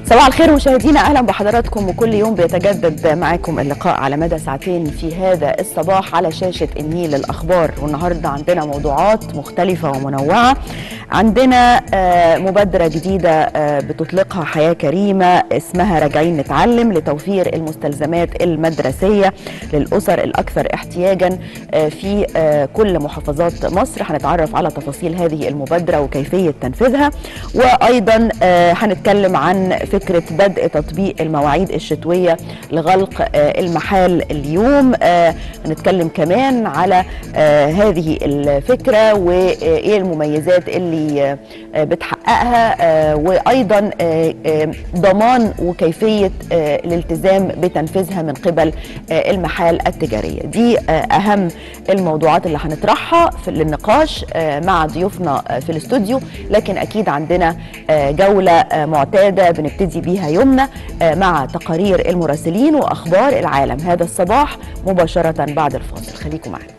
صباح الخير مشاهدينا اهلا بحضراتكم وكل يوم بيتجدد معاكم اللقاء على مدى ساعتين في هذا الصباح على شاشه النيل الاخبار والنهارده عندنا موضوعات مختلفه ومنوعه عندنا مبادره جديده بتطلقها حياه كريمه اسمها راجعين نتعلم لتوفير المستلزمات المدرسيه للاسر الاكثر احتياجا في كل محافظات مصر هنتعرف على تفاصيل هذه المبادره وكيفيه تنفيذها وايضا هنتكلم عن فكره بدء تطبيق المواعيد الشتويه لغلق المحال اليوم هنتكلم كمان على هذه الفكره وايه المميزات اللي بتحققها وايضا ضمان وكيفيه الالتزام بتنفيذها من قبل المحال التجاريه دي اهم الموضوعات اللي هنطرحها في النقاش مع ضيوفنا في الاستوديو لكن اكيد عندنا جوله معتاده بنبتدي بيها يومنا مع تقارير المراسلين واخبار العالم هذا الصباح مباشره بعد الفاصل خليكم معنا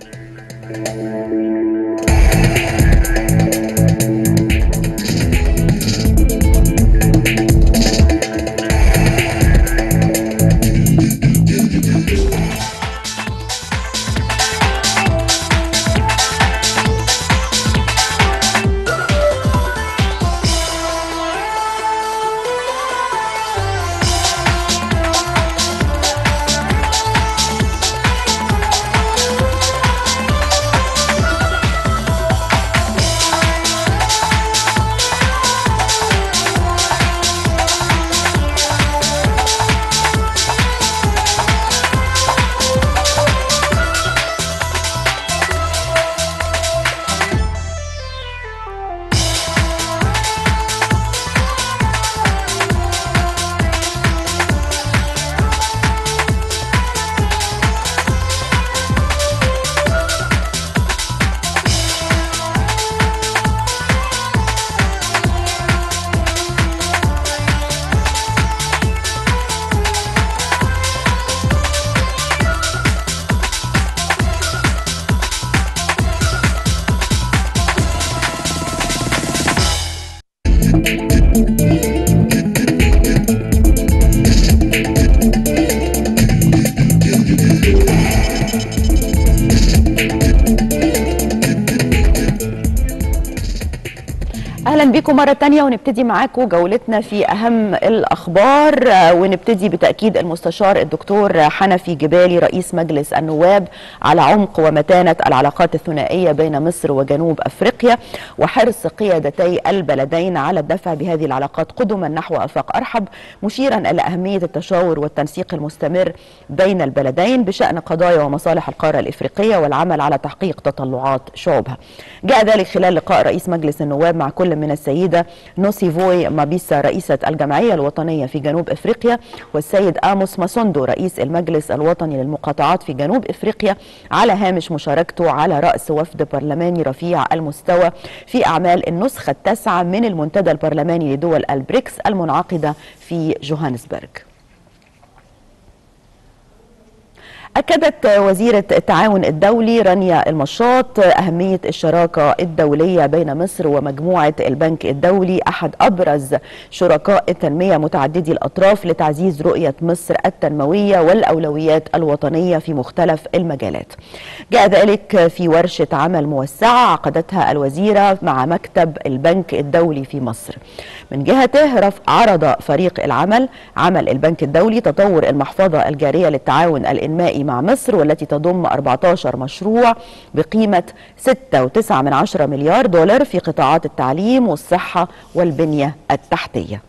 اهلا بكم مره تانية ونبتدي معاكم جولتنا في اهم الاخبار ونبتدي بتاكيد المستشار الدكتور حنفي جبالي رئيس مجلس النواب على عمق ومتانه العلاقات الثنائيه بين مصر وجنوب افريقيا وحرص قيادتي البلدين على الدفع بهذه العلاقات قدما نحو افاق ارحب مشيرا الى اهميه التشاور والتنسيق المستمر بين البلدين بشان قضايا ومصالح القاره الافريقيه والعمل على تحقيق تطلعات شعوبها. جاء ذلك خلال لقاء رئيس مجلس النواب مع كل من السيدة نوسيفوي مابيسا رئيسة الجمعية الوطنية في جنوب إفريقيا والسيد آموس ماسوندو رئيس المجلس الوطني للمقاطعات في جنوب إفريقيا على هامش مشاركته على رأس وفد برلماني رفيع المستوى في أعمال النسخة التاسعة من المنتدى البرلماني لدول البريكس المنعقدة في جوهانسبرغ أكدت وزيرة التعاون الدولي رانيا المشاط أهمية الشراكة الدولية بين مصر ومجموعة البنك الدولي أحد أبرز شركاء التنمية متعددي الأطراف لتعزيز رؤية مصر التنموية والأولويات الوطنية في مختلف المجالات جاء ذلك في ورشة عمل موسعة عقدتها الوزيرة مع مكتب البنك الدولي في مصر من جهته عرض فريق العمل عمل البنك الدولي تطور المحفظة الجارية للتعاون الإنمائي مع مصر والتي تضم 14 مشروع بقيمة 6.9 من عشرة مليار دولار في قطاعات التعليم والصحة والبنية التحتية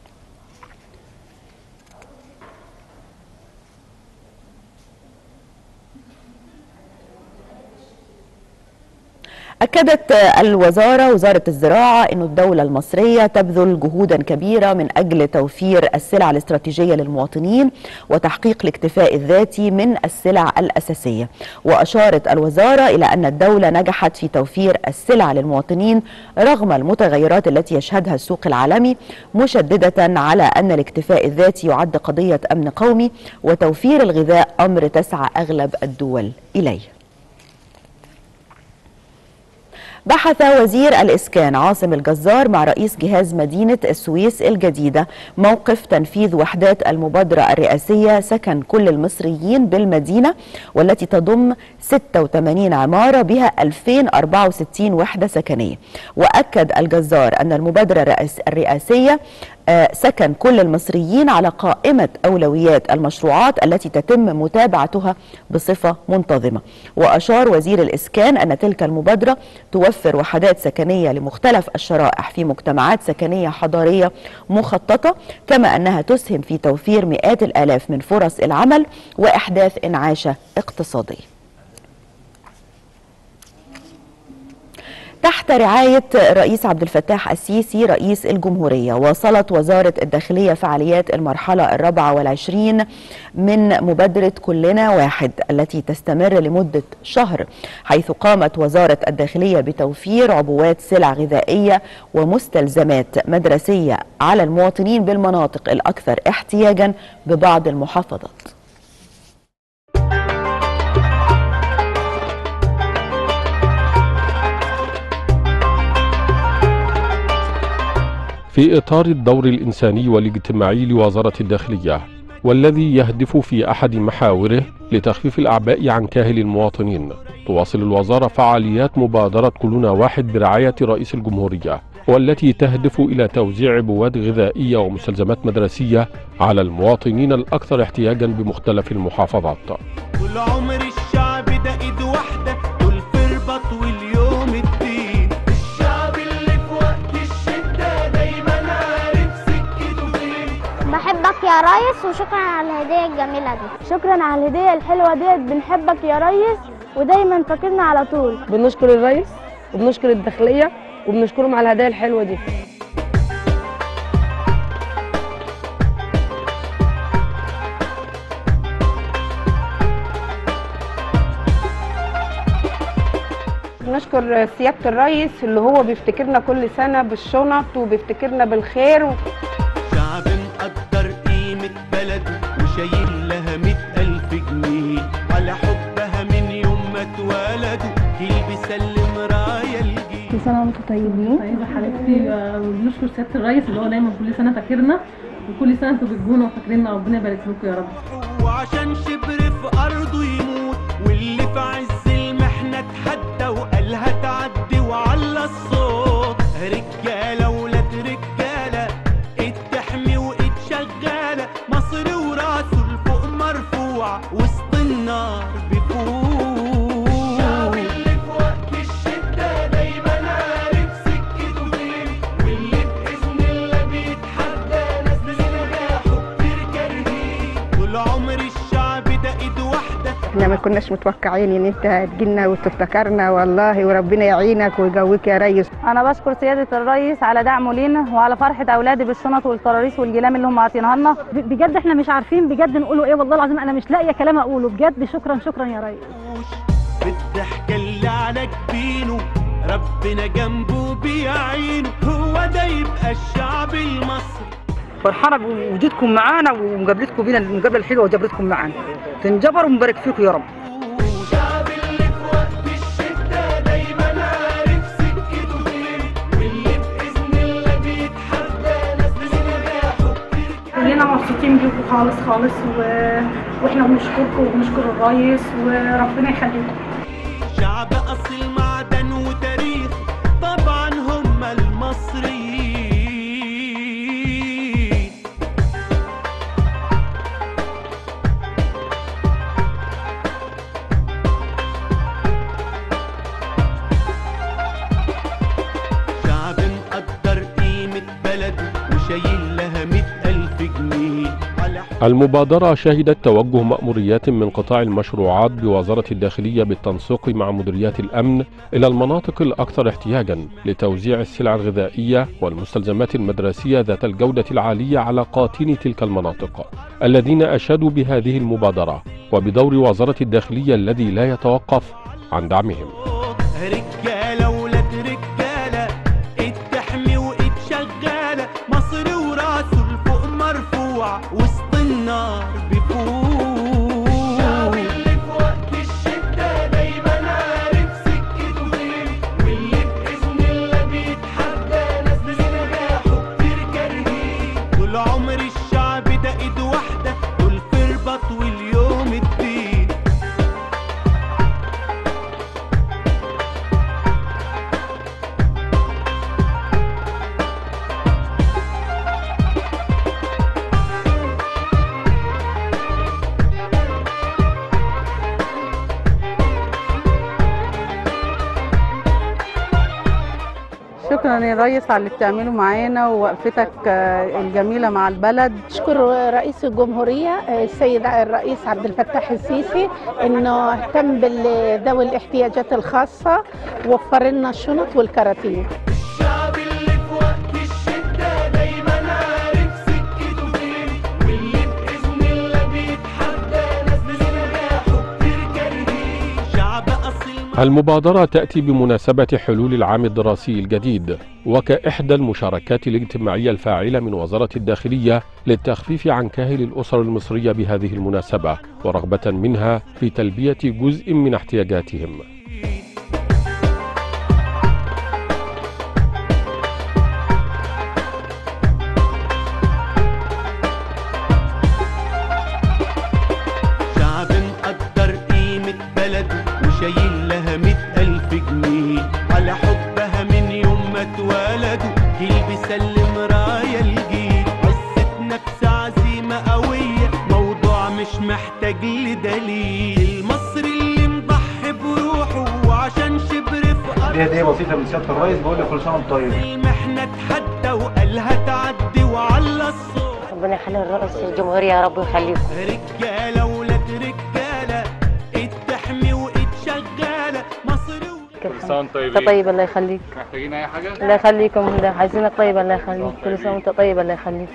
أكدت الوزارة وزارة الزراعة أن الدولة المصرية تبذل جهودا كبيرة من أجل توفير السلع الاستراتيجية للمواطنين وتحقيق الاكتفاء الذاتي من السلع الأساسية وأشارت الوزارة إلى أن الدولة نجحت في توفير السلع للمواطنين رغم المتغيرات التي يشهدها السوق العالمي مشددة على أن الاكتفاء الذاتي يعد قضية أمن قومي وتوفير الغذاء أمر تسعى أغلب الدول إليه بحث وزير الإسكان عاصم الجزار مع رئيس جهاز مدينة السويس الجديدة موقف تنفيذ وحدات المبادرة الرئاسية سكن كل المصريين بالمدينة والتي تضم 86 عمارة بها 2064 وحدة سكنية وأكد الجزار أن المبادرة الرئاسية آه، سكن كل المصريين على قائمة أولويات المشروعات التي تتم متابعتها بصفة منتظمة وأشار وزير الإسكان أن تلك المبادرة توفر وحدات سكنية لمختلف الشرائح في مجتمعات سكنية حضارية مخططة كما أنها تسهم في توفير مئات الآلاف من فرص العمل وإحداث إنعاشة اقتصادية تحت رعاية الرئيس عبد الفتاح السيسي رئيس الجمهورية واصلت وزارة الداخلية فعاليات المرحلة الرابعة والعشرين من مبادرة كلنا واحد التي تستمر لمدة شهر حيث قامت وزارة الداخلية بتوفير عبوات سلع غذائية ومستلزمات مدرسية على المواطنين بالمناطق الأكثر احتياجا ببعض المحافظات في إطار الدور الإنساني والاجتماعي لوزارة الداخلية والذي يهدف في أحد محاوره لتخفيف الأعباء عن كاهل المواطنين تواصل الوزارة فعاليات مبادرة كلنا واحد برعاية رئيس الجمهورية والتي تهدف إلى توزيع عبوات غذائية ومستلزمات مدرسية على المواطنين الأكثر احتياجا بمختلف المحافظات طول عمر الشعب ده ايد واحدة والفربط واليوم الدين الشعب اللي في وقت الشدة دايما عارف سكته فين بحبك يا ريس وشكرا على الهدية الجميلة دي شكرا على الهدية الحلوة ديت بنحبك يا ريس ودايما فاكرنا على طول بنشكر الرئيس وبنشكر الداخلية وبنشكرهم على الهدايا الحلوة دي نشكر سيادة الرئيس اللي هو بيفتكرنا كل سنة بالشنط وبيفتكرنا بالخير و... شعب مقدر قيمة بلده وشايل لها مئة ألف جنيه على حبها من يوم ما اتولدوا جيل بيسلم راية الجيل كل سنة وانتم طيبين طيب حضرتك وبنشكر سياده الرئيس اللي هو دايما كل سنه فاكرنا وكل سنه انتوا بتجونا وفاكريننا ربنا يبارك لكم يا رب وعشان شبر في أرضه يموت واللي في عز المحنة اتحدى وقالها تعدي وعلى الصوت رجالة ولاد رجالة ايد تحمي وايد شغالة مصر وراسه لفوق مرفوع وسط النار بيفوق الشعب اللي في وقت الشدة دايما عارف سكته فين واللي بإذن الله بيتحدى ناس بنجاحه كتير كارهين طول عمر الشعب ده ايد واحدة احنا ما كناش متوقعين ان انت هتجينا وتفتكرنا والله وربنا يعينك ويقويك يا ريس انا بشكر سيادة الرئيس على دعمه لينا وعلى فرحة اولادي بالشنط والكراريس والجلام اللي هم عاطينها لنا بجد احنا مش عارفين بجد نقوله ايه والله العظيم انا مش لاقيه كلام اقوله بجد شكرا شكرا يا ريس بالضحكة اللي على جبينه ربنا جنبه بيعينه هو ده يبقى الشعب المصري فرحانه بوجودكم معانا ومقابلتكم بينا المقابله الحلوه وجبرتكم معانا تنجبر ونبارك فيكم يا رب الشعب اللي في وقت الشدة دايما عارف سكته فين واللي بإذن الله بيتحدى ناس بنجاحه كتير كلنا مبسوطين بيكم خالص خالص و... واحنا بنشكركم وبنشكر الرئيس وربنا يخليكم شعب أصيل معدن وتاريخ طبعا هم المصريين شعب مقدر قيمة بلده وشايل لها مئة ألف جنيه على المبادرة شهدت توجه مأموريات من قطاع المشروعات بوزارة الداخلية بالتنسيق مع مديريات الأمن إلى المناطق الأكثر احتياجا لتوزيع السلع الغذائية والمستلزمات المدرسية ذات الجودة العالية على قاطني تلك المناطق الذين أشادوا بهذه المبادرة وبدور وزارة الداخلية الذي لا يتوقف عن دعمهم رجالة ولاد رجالة ايد تحمي وايد شغالة مصر وراسه لفوق مرفوع وسط النار بيفوق الشعب اللي في وقت الشدة دايما عارف سكته فين واللي شكرا يا ريس على اللي بتعمله معانا ووقفتك آه، الجميله مع البلد أشكر رئيس الجمهورية السيد الرئيس عبد الفتاح السيسي إنه اهتم بذوي الاحتياجات الخاصة ووفر لنا الشنط والكراتين الشعب اللي في وقت الشدة دايما عارف سكته فين واللي بإذن الله بيتحدى ناس بنجاحه كتير كارهين شعب أصيل المبادرة تأتي بمناسبة حلول العام الدراسي الجديد وكإحدى المشاركات الاجتماعية الفاعلة من وزارة الداخلية للتخفيف عن كاهل الأسر المصرية بهذه المناسبة ورغبة منها في تلبية جزء من احتياجاتهم شعب مقدر قيمة بلده وشايل لها مئة ألف جنيه على حبها من يوم ما اتولدوا جيل بيسلم راية الجيل عزة نفس عزيمة قوية موضوع مش محتاج لدليل المصري اللي مضحي بروحه وعشان شبر في أرض دي هديه بسيطه من سياده الرئيس بقول لك كل سنه وانت طيب المحنة اتحدى وقالها تعدي وعلى الصوت ربنا يخلي الرئيس الجمهورية يا رب ويخليكم رجالة ولاد رجالة ايد تحمي وايد شغالة مصر كل سنه وانت طيب طيب الله يخليك محتاجين اي حاجه الله يخليكم الله عايزينك طيب الله يخليك كل سنه وانت طيب الله يخليك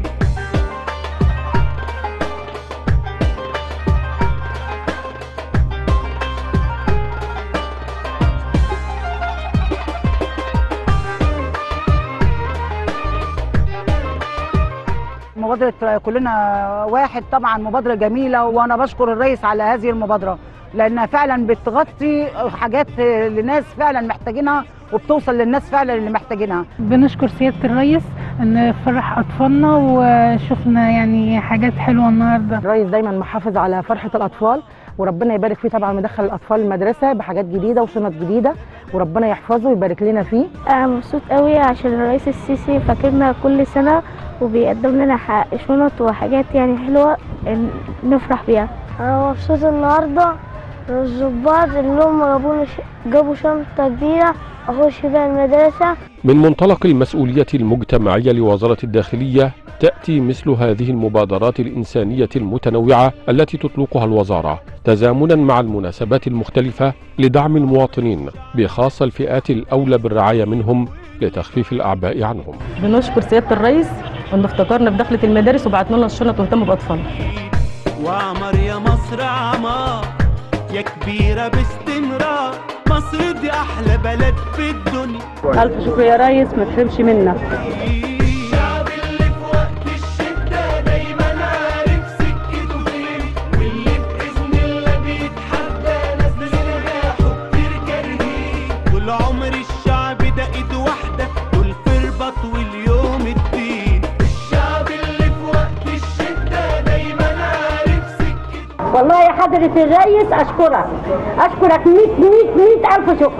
مبادرة كلنا واحد طبعا مبادرة جميلة وأنا بشكر الرئيس على هذه المبادرة لأنها فعلا بتغطي حاجات لناس فعلا محتاجينها وبتوصل للناس فعلا اللي محتاجينها بنشكر سيادة الرئيس ان فرح اطفالنا وشفنا يعني حاجات حلوة النهاردة الرئيس دايما محافظ على فرحة الأطفال وربنا يبارك فيه طبعا مدخل الأطفال المدرسة بحاجات جديدة وشنط جديدة وربنا يحفظه ويبارك لنا فيه أنا مبسوط قوي عشان الرئيس السيسي فاكرنا كل سنة وبيقدم لنا ح- شنط وحاجات يعني حلوة إن- نفرح بيها أنا مبسوط النهاردة الظباط اللي هم جابوا جابوا شنطة جديدة أخش بيها المدرسة من منطلق المسؤولية المجتمعية لوزارة الداخلية تأتي مثل هذه المبادرات الإنسانية المتنوعة التي تطلقها الوزارة تزامنا مع المناسبات المختلفة لدعم المواطنين بخاصة الفئات الأولى بالرعاية منهم لتخفيف الأعباء عنهم بنشكر سيادة الرئيس انه افتكرنا بدخلة المدارس وبعت لنا الشنط واهتم بأطفالنا وعمر يا مصر عمار يا كبيرة باستمرار مصر دي أحلى بلد في الدنيا ألف شكر يا ريس ما تحرمش منا الشعب اللي في وقت الشدة دايما عارف سكته فين واللي بإذن الله بيتحدى ناس بنجاحه كتير كارهين طول عمر الشعب ده إيد واحدة دول في رباط واليوم الدين الشعب اللي في وقت الشدة دايما عارف سكته والله يا حضرة الرئيس أشكرك أشكرك 100 100 100 ألف شكر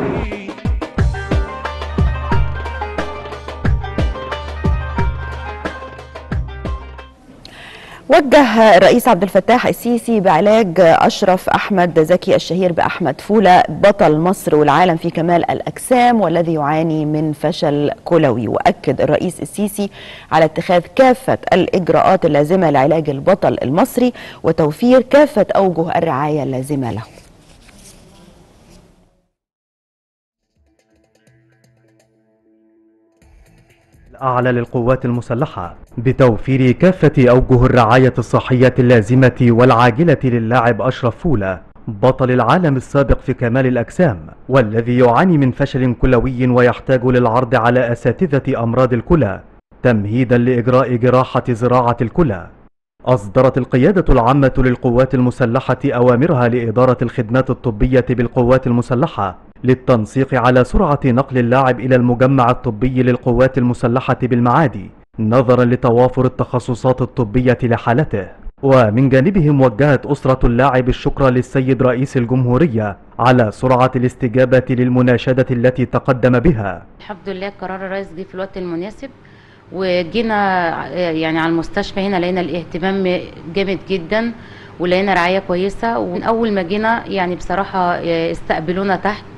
وجه الرئيس عبد الفتاح السيسي بعلاج أشرف أحمد زكي الشهير بأحمد فولة بطل مصر والعالم في كمال الأجسام والذي يعاني من فشل كلوي وأكد الرئيس السيسي على اتخاذ كافة الإجراءات اللازمة لعلاج البطل المصري وتوفير كافة أوجه الرعاية اللازمة له الأعلى للقوات المسلحة بتوفير كافة أوجه الرعاية الصحية اللازمة والعاجلة للاعب أشرف فولة بطل العالم السابق في كمال الأجسام والذي يعاني من فشل كلوي ويحتاج للعرض على أساتذة أمراض الكلى تمهيدا لإجراء جراحة زراعة الكلى أصدرت القيادة العامة للقوات المسلحة أوامرها لإدارة الخدمات الطبية بالقوات المسلحة للتنسيق على سرعة نقل اللاعب إلى المجمع الطبي للقوات المسلحة بالمعادي نظرا لتوافر التخصصات الطبية لحالته ومن جانبهم وجهت أسرة اللاعب الشكر للسيد رئيس الجمهورية على سرعة الاستجابة للمناشدة التي تقدم بها الحمد لله قرار الرئيس جه في الوقت المناسب وجينا يعني على المستشفى هنا لقينا الاهتمام جامد جدا ولقينا رعايه كويسه ومن اول ما جينا يعني بصراحه استقبلونا تحت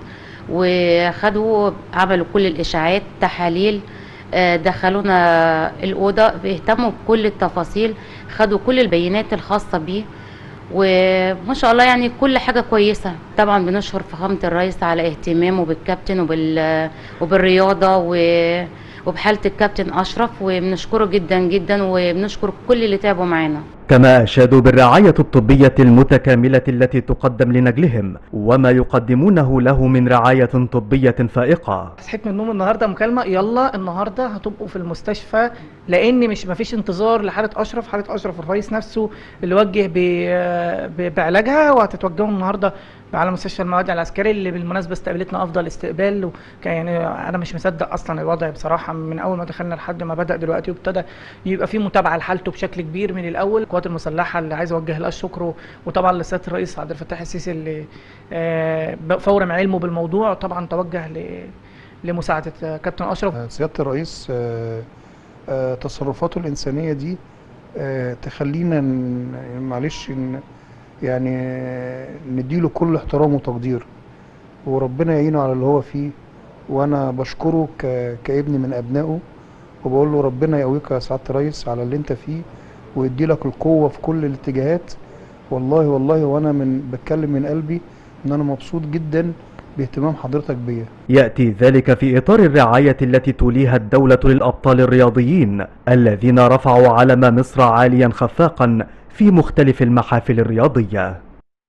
وخدوا عملوا كل الاشاعات تحاليل آه، دخلونا الاوضه بيهتموا بكل التفاصيل خدوا كل البيانات الخاصه بيه وما شاء الله يعني كل حاجه كويسه طبعا بنشكر فخامه الرئيس على اهتمامه بالكابتن وبال وبالرياضه و وبحاله الكابتن اشرف وبنشكره جدا جدا وبنشكر كل اللي تعبوا معانا كما أشادوا بالرعاية الطبية المتكاملة التي تقدم لنجلهم وما يقدمونه له من رعاية طبية فائقة صحيت من النوم النهارده مكالمه يلا النهارده هتبقوا في المستشفى لان مش مفيش انتظار لحاله اشرف حاله اشرف الرئيس نفسه اللي وجه ب- ب- بعلاجها وهتتوجهوا النهارده على مستشفى المواد العسكري اللي بالمناسبه استقبلتنا افضل استقبال وكان يعني انا مش مصدق اصلا الوضع بصراحه من اول ما دخلنا لحد ما بدا دلوقتي وابتدى يبقى في متابعه لحالته بشكل كبير من الاول القوات المسلحه اللي عايز اوجه لها الشكر و- وطبعا لسياده الرئيس عبد الفتاح السيسي اللي آه، فور ما علمه بالموضوع طبعا توجه ل لمساعده آه، كابتن اشرف سيادة الرئيس آه، آه، تصرفاته الإنسانية دي آه، تخلينا ن- معلش ن- يعني آه، نديله كل احترام وتقدير وربنا يعينه على اللي هو فيه وأنا بشكره ك- كابن من أبنائه وبقول له ربنا يقويك يا سعادة الرئيس على اللي أنت فيه ويدي لك القوة في كل الاتجاهات والله والله وأنا من بتكلم من قلبي إن أنا مبسوط جدا باهتمام حضرتك بيا يأتي ذلك في إطار الرعاية التي توليها الدولة للأبطال الرياضيين الذين رفعوا علم مصر عاليا خفاقا في مختلف المحافل الرياضية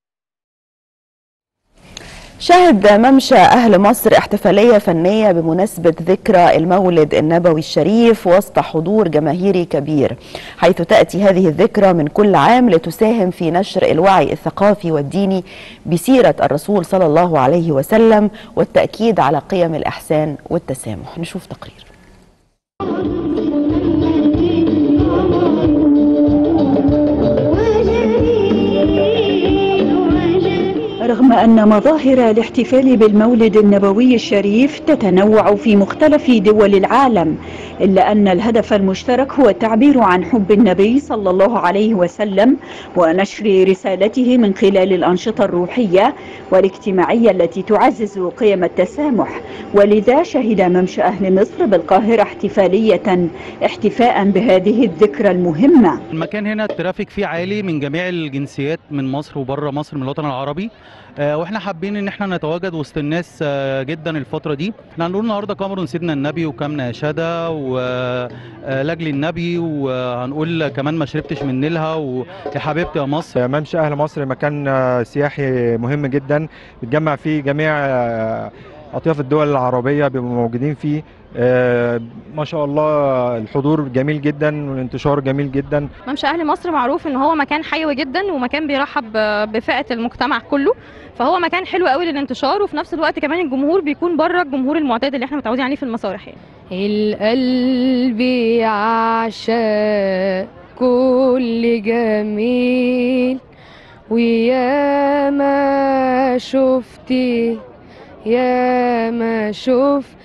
شهد ممشى أهل مصر احتفالية فنية بمناسبة ذكرى المولد النبوي الشريف وسط حضور جماهيري كبير حيث تأتي هذه الذكرى من كل عام لتساهم في نشر الوعي الثقافي والديني بسيرة الرسول صلى الله عليه وسلم والتأكيد على قيم الإحسان والتسامح نشوف تقرير رغم أن مظاهر الاحتفال بالمولد النبوي الشريف تتنوع في مختلف دول العالم إلا أن الهدف المشترك هو التعبير عن حب النبي صلى الله عليه وسلم ونشر رسالته من خلال الأنشطة الروحية والاجتماعية التي تعزز قيم التسامح ولذا شهد ممشى أهل مصر بالقاهرة احتفالية احتفاء بهذه الذكرى المهمة المكان هنا الترافيك فيه عالي من جميع الجنسيات من مصر وبره مصر من الوطن العربي آه، واحنا حابين ان احنا نتواجد وسط الناس آه، جدا الفتره دي احنا هنقول النهارده قمر سيدنا النبي وكم نشده ولاجل النبي وهنقول كمان ما شربتش من نيلها ويا حبيبتي يا مصر ممشى اهل مصر مكان آه، سياحي مهم جدا بتجمع فيه جميع آه، اطياف الدول العربيه بيبقوا موجودين فيه آه، ما شاء الله الحضور جميل جدا والانتشار جميل جدا ممشى اهل مصر معروف ان هو مكان حيوي جدا ومكان بيرحب ب- بفئه المجتمع كله فهو مكان حلو قوي للانتشار وفي نفس الوقت كمان الجمهور بيكون بره الجمهور المعتاد اللي احنا متعودين عليه في المسارح يعني القلب يعشق كل جميل ويا ما شفتي يا ما شفت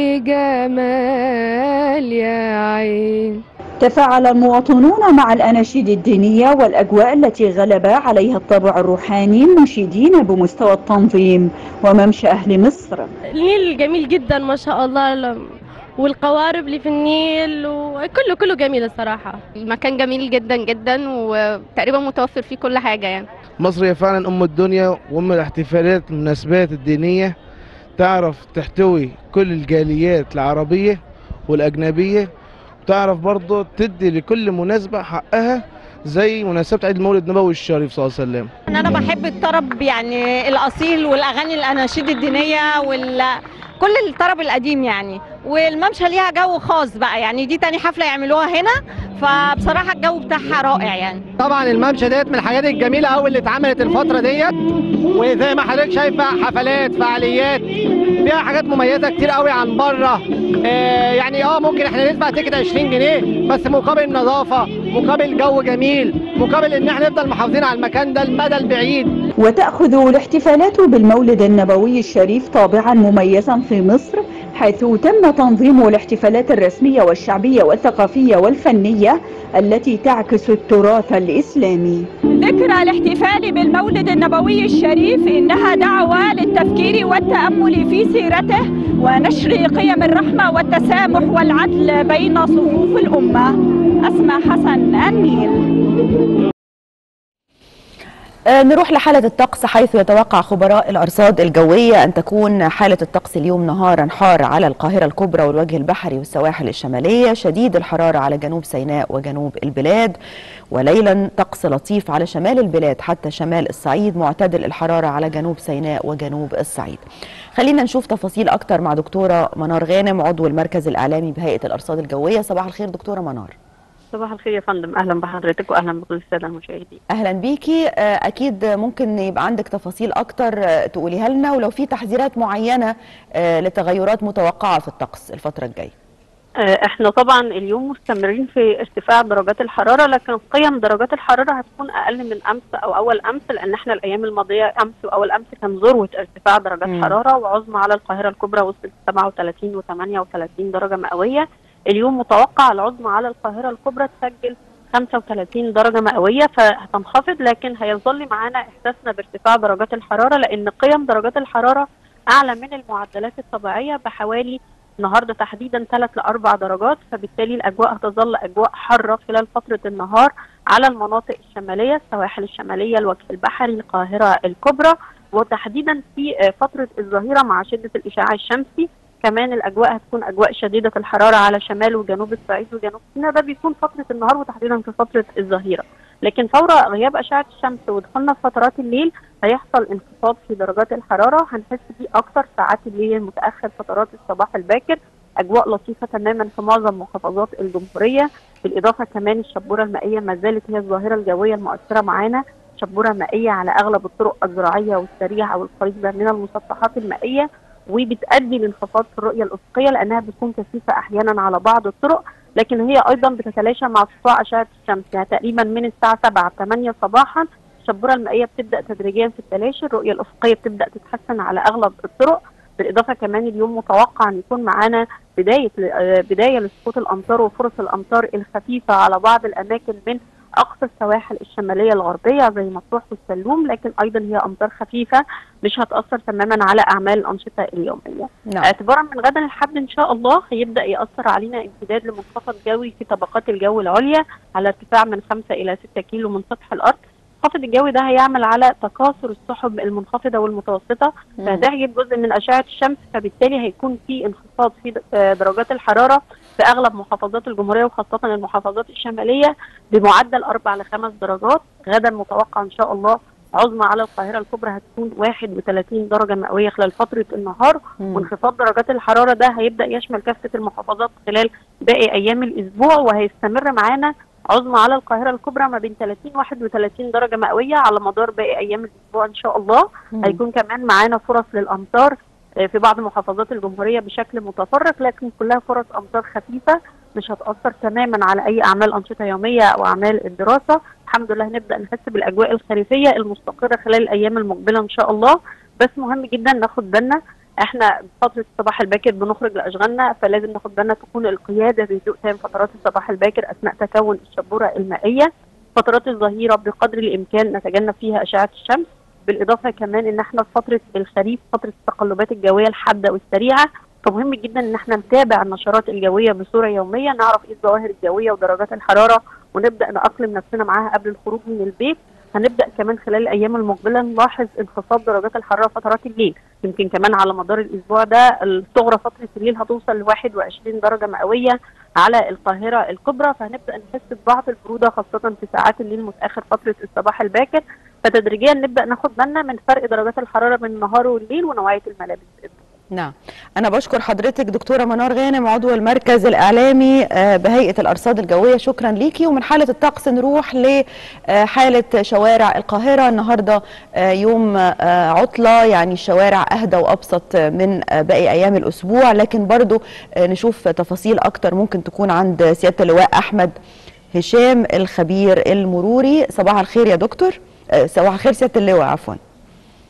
جمال يا عين تفاعل المواطنون مع الأناشيد الدينية والأجواء التي غلب عليها الطابع الروحاني منشدين بمستوى التنظيم وممشى أهل مصر النيل جميل جدا ما شاء الله ل- والقوارب اللي في النيل وكله كله جميل الصراحة المكان جميل جدا جدا وتقريبا متوفر فيه كل حاجة يعني مصر هي فعلا ام الدنيا وام الاحتفالات المناسبات الدينيه تعرف تحتوي كل الجاليات العربيه والاجنبيه وتعرف برضه تدي لكل مناسبه حقها زي مناسبه عيد المولد النبوي الشريف صلى الله عليه وسلم ان انا بحب الطرب يعني الاصيل والاغاني الاناشيد الدينيه وال كل الطرب القديم يعني والممشى ليها جو خاص بقى يعني دي تاني حفله يعملوها هنا فبصراحه الجو بتاعها رائع يعني طبعا الممشى ديت من الحاجات الجميله قوي اللي اتعملت الفتره ديت وزي ما حضرتك شايفه حفلات فعاليات فيها حاجات مميزه كتير قوي عن بره آه يعني اه ممكن احنا ندفع تيكت 20 جنيه بس مقابل نظافه مقابل جو جميل مقابل ان احنا نفضل محافظين على المكان ده المدى البعيد وتأخذ الاحتفالات بالمولد النبوي الشريف طابعا مميزا في مصر حيث تم تنظيم الاحتفالات الرسمية والشعبية والثقافية والفنية التي تعكس التراث الإسلامي ذكرى الاحتفال بالمولد النبوي الشريف إنها دعوة للتفكير والتأمل في سيرته ونشر قيم الرحمة والتسامح والعدل بين صفوف الأمة أسمى حسن النيل آه، نروح لحالة الطقس حيث يتوقع خبراء الأرصاد الجوية أن تكون حالة الطقس اليوم نهارا حار على القاهرة الكبرى والوجه البحري والسواحل الشمالية شديد الحرارة على جنوب سيناء وجنوب البلاد وليلا طقس لطيف على شمال البلاد حتى شمال الصعيد معتدل الحرارة على جنوب سيناء وجنوب الصعيد خلينا نشوف تفاصيل أكتر مع دكتورة منار غانم عضو المركز الإعلامي بهيئة الأرصاد الجوية صباح الخير دكتورة منار صباح الخير يا فندم اهلا بحضرتك واهلا بكل الساده المشاهدين اهلا بيكي آه، اكيد ممكن يبقى عندك تفاصيل اكتر آه، تقوليها لنا ولو في تحذيرات معينه آه، لتغيرات متوقعه في الطقس الفتره الجايه آه، احنا طبعا اليوم مستمرين في ارتفاع درجات الحراره لكن قيم درجات الحراره هتكون اقل من امس او اول امس لان احنا الايام الماضيه امس واول امس كان ذروه ارتفاع درجات مم. حراره وعظمى على القاهره الكبرى وصلت 37 و38 درجه مئويه اليوم متوقع العظمى على القاهره الكبرى تسجل 35 درجه مئويه فهتنخفض لكن هيظل معانا احساسنا بارتفاع درجات الحراره لان قيم درجات الحراره اعلى من المعدلات الطبيعيه بحوالي النهارده تحديدا 3 ل 4 درجات فبالتالي الاجواء هتظل اجواء حاره خلال فتره النهار على المناطق الشماليه السواحل الشماليه الوجه البحري القاهره الكبرى وتحديدا في آه، فتره الظهيره مع شده الاشعاع الشمسي كمان الاجواء هتكون اجواء شديده الحراره على شمال وجنوب الصعيد وجنوب سيناء ده بيكون فتره النهار وتحديدا في فتره الظهيره لكن فور غياب اشعه الشمس ودخولنا في فترات الليل هيحصل انخفاض في درجات الحراره هنحس بيه اكتر ساعات الليل المتاخر فترات الصباح الباكر اجواء لطيفه تماما في معظم محافظات الجمهوريه بالاضافه كمان الشبوره المائيه ما زالت هي الظاهره الجويه المؤثره معانا شبوره مائيه على اغلب الطرق الزراعيه والسريعه والقريبه من المسطحات المائيه وبتؤدي لانخفاض في الرؤيه الافقيه لانها بتكون كثيفه احيانا على بعض الطرق لكن هي ايضا بتتلاشى مع سطوع اشعه الشمس يعني تقريبا من الساعه 7 8 صباحا الشبوره المائيه بتبدا تدريجيا في التلاشي الرؤيه الافقيه بتبدا تتحسن على اغلب الطرق بالاضافه كمان اليوم متوقع ان يكون معانا بدايه آه، بدايه لسقوط الامطار وفرص الامطار الخفيفه على بعض الاماكن من اقصى السواحل الشماليه الغربيه زي مطروح والسلوم لكن ايضا هي امطار خفيفه مش هتاثر تماما على اعمال الانشطه اليوميه نعم. اعتبارا من غدا الحد ان شاء الله هيبدا ياثر علينا امتداد لمنخفض جوي في طبقات الجو العليا على ارتفاع من 5 الى 6 كيلو من سطح الارض المنخفض الجوي ده هيعمل على تكاثر السحب المنخفضه والمتوسطه مم. فهتحجب جزء من اشعه الشمس فبالتالي هيكون في انخفاض في د- آه، درجات الحراره في اغلب محافظات الجمهوريه وخاصه المحافظات الشماليه بمعدل اربع لخمس درجات غدا متوقع ان شاء الله عظمى على القاهره الكبرى هتكون 31 درجه مئويه خلال فتره النهار مم. وانخفاض درجات الحراره ده هيبدا يشمل كافه المحافظات خلال باقي ايام الاسبوع وهيستمر معانا عظمى على القاهره الكبرى ما بين 30 31 درجه مئويه على مدار باقي ايام الاسبوع ان شاء الله مم. هيكون كمان معانا فرص للامطار آه، في بعض محافظات الجمهوريه بشكل متفرق لكن كلها فرص امطار خفيفه مش هتاثر تماما على اي اعمال انشطه يوميه او اعمال الدراسه الحمد لله هنبدا نحس بالاجواء الخريفيه المستقره خلال الايام المقبله ان شاء الله بس مهم جدا ناخد بالنا احنا فتره الصباح الباكر بنخرج لاشغالنا فلازم ناخد بالنا تكون القياده بهدوء تام فترات الصباح الباكر اثناء تكون الشبوره المائيه فترات الظهيره بقدر الامكان نتجنب فيها اشعه الشمس بالاضافه كمان ان احنا في فتره الخريف فتره التقلبات الجويه الحاده والسريعه فمهم جدا ان احنا نتابع النشرات الجويه بصوره يوميه نعرف ايه الظواهر الجويه ودرجات الحراره ونبدا نأقلم نفسنا معاها قبل الخروج من البيت هنبدا كمان خلال الايام المقبله نلاحظ انخفاض درجات الحراره فترات الليل يمكن كمان على مدار الاسبوع ده الصغرى فتره الليل هتوصل ل 21 درجه مئويه على القاهره الكبرى فهنبدا نحس ببعض البروده خاصه في ساعات الليل متاخر فتره الصباح الباكر فتدريجيا نبدا ناخد بالنا من فرق درجات الحراره بين النهار والليل ونوعيه الملابس نعم أنا بشكر حضرتك دكتورة منار غانم عضو المركز الإعلامي آه، بهيئة الأرصاد الجوية شكرا ليكي ومن حالة الطقس نروح لحالة شوارع القاهرة النهاردة آه، يوم آه، عطلة يعني الشوارع أهدى وأبسط من آه، باقي أيام الأسبوع لكن برضو آه، نشوف تفاصيل أكتر ممكن تكون عند سيادة اللواء أحمد هشام الخبير المروري صباح الخير يا دكتور آه، صباح الخير سيادة اللواء عفوا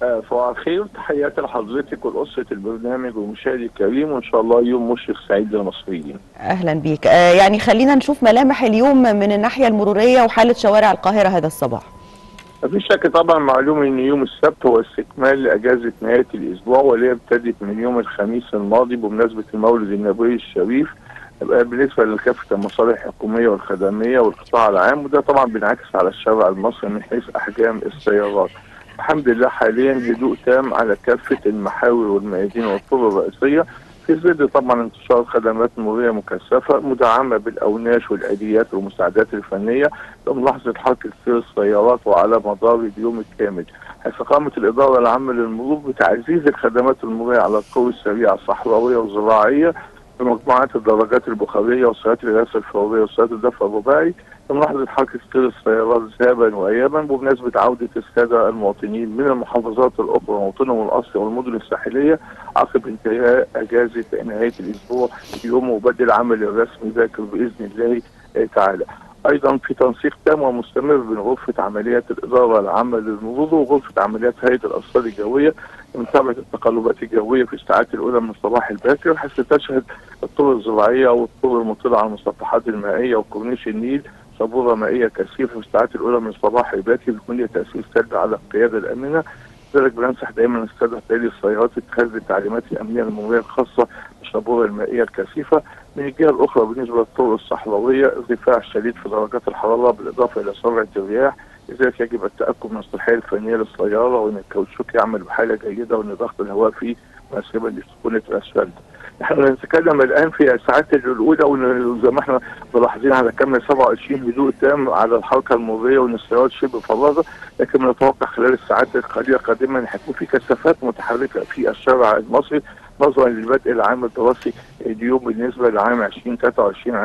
آه، صباح الخير تحياتي لحضرتك ولأسرة البرنامج ومشاهدي الكريم وإن شاء الله يوم مشرق سعيد للمصريين. اهلا بيك آه، يعني خلينا نشوف ملامح اليوم من الناحيه المروريه وحاله شوارع القاهره هذا الصباح مفيش شك طبعا معلوم إن يوم السبت هو استكمال لأجازة نهاية الأسبوع واللي هي ابتدت من يوم الخميس الماضي بمناسبة المولد النبوي الشريف آه، بالنسبة لكافة المصالح الحكومية والخدمية والقطاع العام وده طبعا بينعكس على الشارع المصري من حيث أحجام السيارات. الحمد لله حاليا هدوء تام على كافة المحاور والميادين والطرق الرئيسية في ظل طبعا انتشار خدمات مرورية مكثفة مدعمة بالأوناش والآليات والمساعدات الفنية لملاحظة حركة سير السيارات وعلى مدار اليوم الكامل حيث قامت الإدارة العامة للمرور بتعزيز الخدمات المرورية على الطرق السريعة الصحراوية والزراعية بمجموعات الدراجات البخارية وسيارات الغاز الفورية وسيارات الدفع الرباعي لملاحظة حركة سير السيارات ذهابا وإيابا بمناسبة عودة السادة المواطنين من المحافظات الأخرى موطنهم الأصلي والمدن الساحلية عقب انتهاء أجازة نهاية الأسبوع يوم وبدء العمل الرسمي ذاكر بإذن الله آه، تعالى. ايضا في تنسيق تام ومستمر بين غرفه عمليات الاداره العامه للمرور وغرفه عمليات هيئه الارصاد الجويه لمتابعه التقلبات الجويه في الساعات الاولى من الصباح الباكر حيث تشهد الطرق الزراعيه والطرق المطله على المسطحات المائيه وكورنيش النيل صبوره مائيه كثيفه في الساعات الاولى من الصباح الباكر بيكون لها تاثير سلبي على القياده الامنه لذلك بننصح دائما الساده تالي السيارات اتخاذ التعليمات الامنيه المروريه الخاصه بالشبوره المائيه الكثيفه من الجهه الاخرى بالنسبه للطرق الصحراويه ارتفاع شديد في درجات الحراره بالاضافه الى سرعه الرياح لذلك يجب التاكد من الصلاحيه الفنيه للسياره وان الكاوتشوك يعمل بحاله جيده وان ضغط الهواء فيه مناسبا لسكونه الاسفلت. احنا بنتكلم الان في الساعات الاولى وزي ما احنا ملاحظين على كامل 27 هدوء تام على الحركه المروريه وان السيارات شبه فراغه لكن بنتوقع خلال الساعات القليله قادما ان هيكون في كثافات متحركه في الشارع المصري نظرا لبدء العام الدراسي اليوم بالنسبه لعام 2023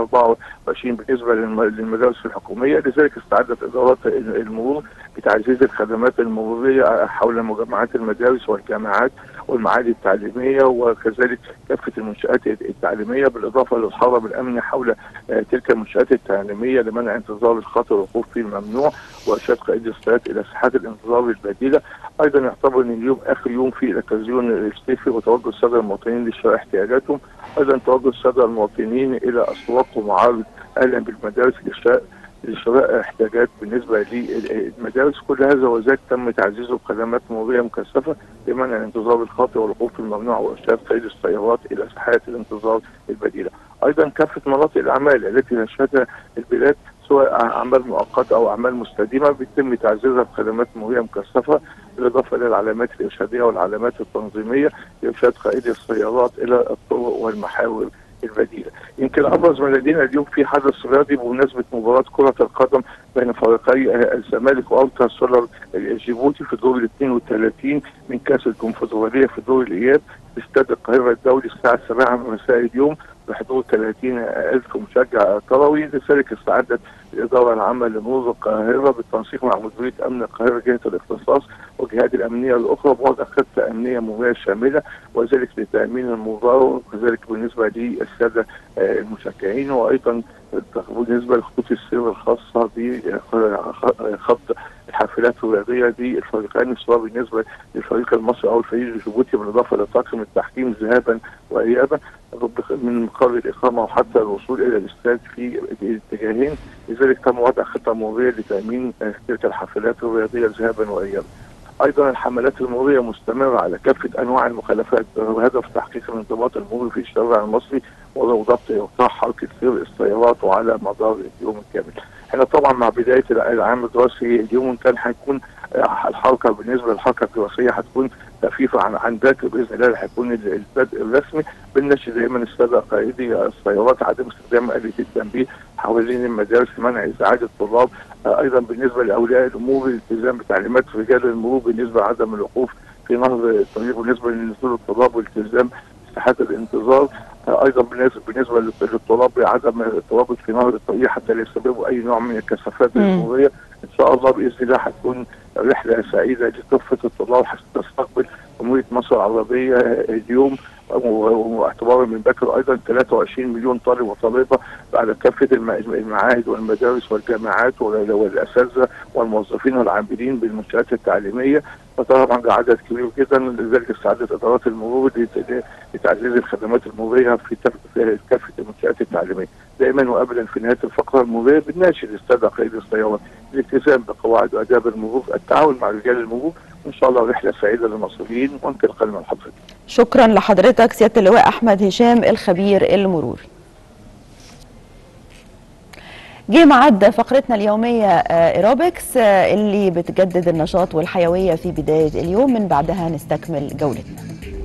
2024 بالنسبه للم- للمدارس الحكوميه لذلك استعدت ادارات المرور بتعزيز الخدمات المروريه حول مجمعات المدارس والجامعات والمعاهد التعليميه وكذلك كافه المنشات التعليميه بالاضافه للحرم الامني حول آه، تلك المنشات التعليميه لمنع انتظار الخطر والوقوف فيه الممنوع وارشاد قائد السيارات الى ساحات الانتظار البديله ايضا يعتبر ان اليوم اخر يوم في الاكازيون الصيفي وتوجه الساده المواطنين لشراء احتياجاتهم ايضا توجه الساده المواطنين الى اسواق ومعارض اهلا بالمدارس لشراء لشراء احتياجات بالنسبه للمدارس كل هذا وذاك تم تعزيزه بخدمات مروريه مكثفه لمنع الانتظار الخاطئ والوقوف الممنوع وارشاد قيد السيارات الى ساحات الانتظار البديله. ايضا كافه مناطق الاعمال التي تشهدها البلاد سواء اعمال مؤقته او اعمال مستديمه بيتم تعزيزها بخدمات مروريه مكثفه بالاضافه الى العلامات الارشاديه والعلامات التنظيميه لارشاد قائدي السيارات الى الطرق والمحاور البديله. يمكن ابرز ما لدينا اليوم في حدث رياضي بمناسبه مباراه كره القدم بين فريقي آه، الزمالك والتر سولر الجيبوتي في الدور ال 32 من كاس الكونفدراليه في دور الاياب في استاد القاهره الدولي الساعه 7 مساء اليوم بحضور 30 ألف مشجع كروي لذلك استعدت الإدارة العامة لمرور القاهرة بالتنسيق مع مديرية أمن القاهرة جهة الاختصاص والجهات الأمنية الأخرى بوضع خطة أمنية مرورية شاملة وذلك لتأمين المباراة وكذلك بالنسبة للسادة آه، المشجعين وأيضا بالنسبة لخطوط السير الخاصة بخط الحافلات الرياضية للفريقين سواء بالنسبة للفريق المصري أو الفريق الجيبوتي بالإضافة لطاقم التحكيم ذهابا وإيابا من مقر الإقامة وحتى الوصول إلى الاستاد في الاتجاهين لذلك تم وضع خطة مرورية لتأمين آه، تلك الحافلات الرياضية ذهابا وإيابا ايضا الحملات المروريه مستمره على كافه انواع المخالفات بهدف تحقيق الانضباط المروري في الشارع المصري وضبط ايقاع حركه سير السيارات وعلى مدار اليوم الكامل. احنا طبعا مع بدايه العام الدراسي اليوم كان هيكون آه، الحركه بالنسبه للحركه الدراسيه هتكون خفيفه عن عن ذاك باذن الله اللي هيكون ال- البدء الرسمي بالنشر دائما الساده قائدي السيارات عدم استخدام آلة التنبيه حوالين المدارس منع ازعاج الطلاب آه، ايضا بالنسبه لاولياء الامور الالتزام بتعليمات رجال المرور بالنسبه لعدم الوقوف في نهر الطريق بالنسبه لنزول الطلاب والالتزام بساحات الانتظار آه، ايضا بالنسبه بالنسبه للط- للطلاب بعدم التواجد في نهر الطريق حتى لا يسببوا اي نوع من الكثافات مم. المروريه ان شاء الله باذن الله هتكون رحله سعيده لكافه الطلاب حتى تستقبل جمهوريه مصر العربيه اليوم واعتبارا من باكر ايضا 23 مليون طالب وطالبه بعد كافه الم- المعاهد والمدارس والجامعات وال- والاساتذه والموظفين والعاملين بالمنشات التعليميه فطبعا ده عدد كبير جدا لذلك استعدت ادارات المرور لت- لتعزيز الخدمات المروريه في تف- في كافه المنشات التعليميه دائما وابدا في نهايه الفقره المروريه بنناشد الساده قائد السيارات الالتزام بقواعد واداب المرور التعاون مع رجال المرور وان شاء الله رحله سعيده للمصريين وانت القلم الحضرتك شكرا لحضرتك سياده اللواء احمد هشام الخبير المروري جه ميعاد فقرتنا اليومية آه، ايروبكس آه، اللي بتجدد النشاط والحيوية في بداية اليوم من بعدها نستكمل جولتنا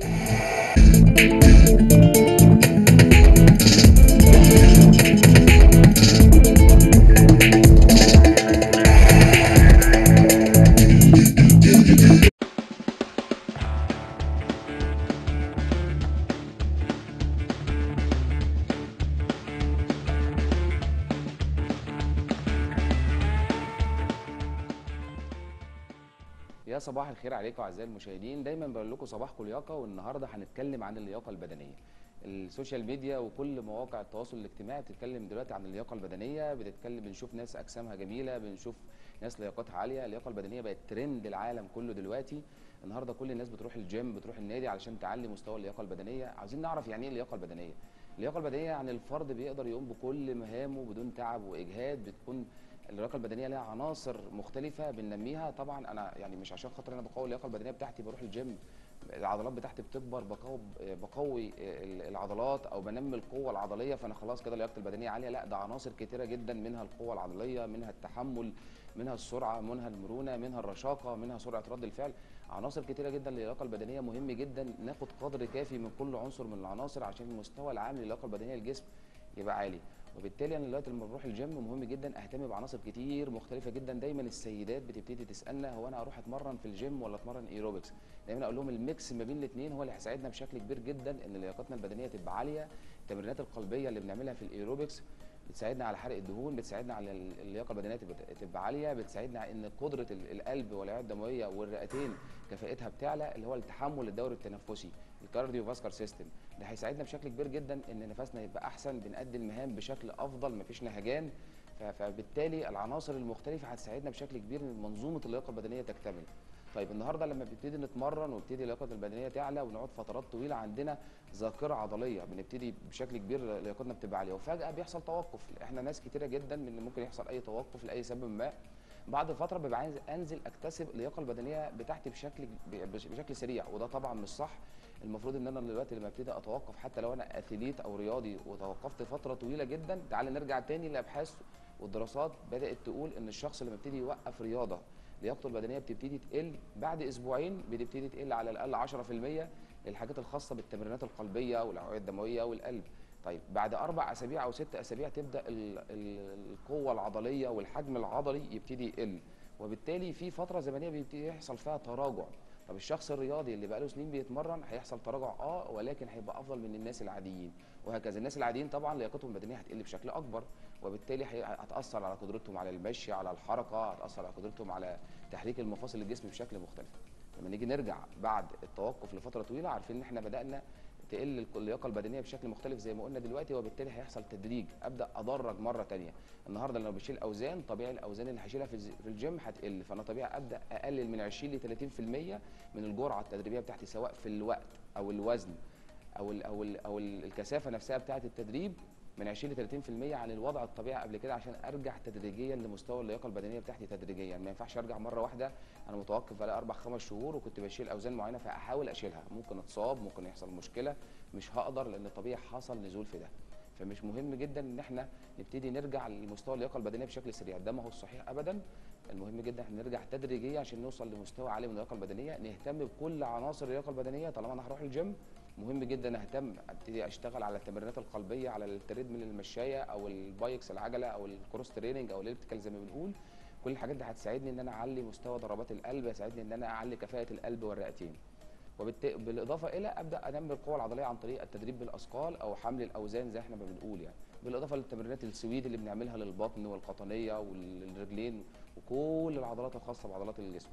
يا صباح الخير عليكم اعزائي المشاهدين دايما بقول لكم صباحكم لياقه والنهارده هنتكلم عن اللياقه البدنيه السوشيال ميديا وكل مواقع التواصل الاجتماعي بتتكلم دلوقتي عن اللياقه البدنيه بتتكلم بنشوف ناس اجسامها جميله بنشوف ناس لياقتها عاليه اللياقه البدنيه بقت ترند العالم كله دلوقتي النهارده كل الناس بتروح الجيم بتروح النادي علشان تعلي مستوى اللياقه البدنيه عاوزين نعرف يعني ايه اللياقه البدنيه اللياقه البدنيه يعني الفرد بيقدر يقوم بكل مهامه بدون تعب واجهاد بتكون اللياقه البدنيه لها عناصر مختلفه بننميها طبعا انا يعني مش عشان خاطر انا بقوي اللياقه البدنيه بتاعتي بروح الجيم العضلات بتاعتي بتكبر بقوي بقوي ال- العضلات او بنمي القوه العضليه فانا خلاص كده لياقتي البدنيه عاليه لا ده عناصر كتيره جدا منها القوه العضليه منها التحمل منها السرعه منها المرونه منها الرشاقه منها سرعه رد الفعل عناصر كتيره جدا للياقه البدنيه مهم جدا ناخد قدر كافي من كل عنصر من العناصر عشان المستوى العام للياقه البدنيه للجسم يبقى عالي وبالتالي انا دلوقتي لما بروح الجيم مهم جدا اهتم بعناصر كتير مختلفه جدا دايما السيدات بتبتدي تسالنا هو انا اروح اتمرن في الجيم ولا اتمرن ايروبكس دايما اقول لهم الميكس ما بين الاثنين هو اللي هيساعدنا بشكل كبير جدا ان لياقتنا البدنيه تبقى عاليه التمرينات القلبيه اللي بنعملها في الايروبكس بتساعدنا على حرق الدهون بتساعدنا على ال- اللياقه البدنيه تبقى تبقى عاليه بتساعدنا على ان قدره ال- القلب والاوعيه الدمويه والرئتين كفاءتها بتعلى اللي هو التحمل الدوري التنفسي الكارديو فاسكار سيستم ده هيساعدنا بشكل كبير جدا ان نفسنا يبقى احسن بنأدي المهام بشكل افضل مفيش نهجان ف- فبالتالي العناصر المختلفه هتساعدنا بشكل كبير ان منظومه اللياقه البدنيه تكتمل طيب النهارده لما بنبتدي نتمرن وبتدي اللياقه البدنيه تعلى ونقعد فترات طويله عندنا ذاكره عضليه بنبتدي بشكل كبير لياقتنا بتبقى عاليه وفجاه بيحصل توقف احنا ناس كتيره جدا من اللي ممكن يحصل اي توقف لاي سبب ما بعد فتره ببقى عايز انزل اكتسب اللياقه البدنيه بتاعتي بشكل بشكل سريع وده طبعا مش صح المفروض ان انا دلوقتي لما ابتدي اتوقف حتى لو انا اثليت او رياضي وتوقفت فتره طويله جدا تعال نرجع تاني لابحاث والدراسات بدات تقول ان الشخص لما يبتدي يوقف رياضه لياقته البدنيه بتبتدي تقل بعد اسبوعين بتبتدي تقل على الاقل 10% الحاجات الخاصه بالتمرينات القلبيه والاوعيه الدمويه والقلب طيب بعد اربع اسابيع او ست اسابيع تبدا ال- ال- القوه العضليه والحجم العضلي يبتدي يقل وبالتالي في فتره زمنيه بيبتدي يحصل فيها تراجع طب الشخص الرياضي اللي بقاله سنين بيتمرن هيحصل تراجع اه ولكن هيبقى افضل من الناس العاديين وهكذا الناس العاديين طبعا لياقتهم البدنيه هتقل بشكل اكبر وبالتالي هي- هتاثر على قدرتهم على المشي على الحركه هتاثر على قدرتهم على تحريك المفاصل الجسم بشكل مختلف لما نيجي نرجع بعد التوقف لفتره طويله عارفين ان احنا بدانا تقل اللياقه البدنيه بشكل مختلف زي ما قلنا دلوقتي وبالتالي هيحصل تدريج ابدا ادرج مره تانية النهارده لو بشيل اوزان طبيعي الاوزان اللي هشيلها في الز- في الجيم هتقل فانا طبيعي ابدا اقلل من 20 ل 30% من الجرعه التدريبيه بتاعتي سواء في الوقت او الوزن او ال او ال او ال- الكثافه نفسها بتاعه التدريب من 20 ل 30% عن الوضع الطبيعي قبل كده عشان ارجع تدريجيا لمستوى اللياقه البدنيه بتاعتي تدريجيا ما ينفعش ارجع مره واحده انا متوقف بقالي اربع خمس شهور وكنت بشيل اوزان معينه فاحاول اشيلها ممكن اتصاب ممكن يحصل مشكله مش هقدر لان طبيعي حصل نزول في ده فمش مهم جدا ان احنا نبتدي نرجع لمستوى اللياقه البدنيه بشكل سريع ده ما هو الصحيح ابدا المهم جدا احنا نرجع تدريجيا عشان نوصل لمستوى عالي من اللياقه البدنيه نهتم بكل عناصر اللياقه البدنيه طالما انا هروح الجيم مهم جدا اهتم ابتدي اشتغل على التمرينات القلبيه على التريد من المشايه او البايكس العجله او الكروس تريننج او الاليبتيكال زي ما بنقول كل الحاجات دي هتساعدني ان انا اعلي مستوى ضربات القلب هتساعدني ان انا اعلي كفاءه القلب والرئتين وبالت- بالاضافه الى ابدا انمي القوه العضليه عن طريق التدريب بالاثقال او حمل الاوزان زي احنا ما بنقول يعني بالاضافه للتمرينات السويد اللي بنعملها للبطن والقطنيه والرجلين وكل العضلات الخاصه بعضلات الجسم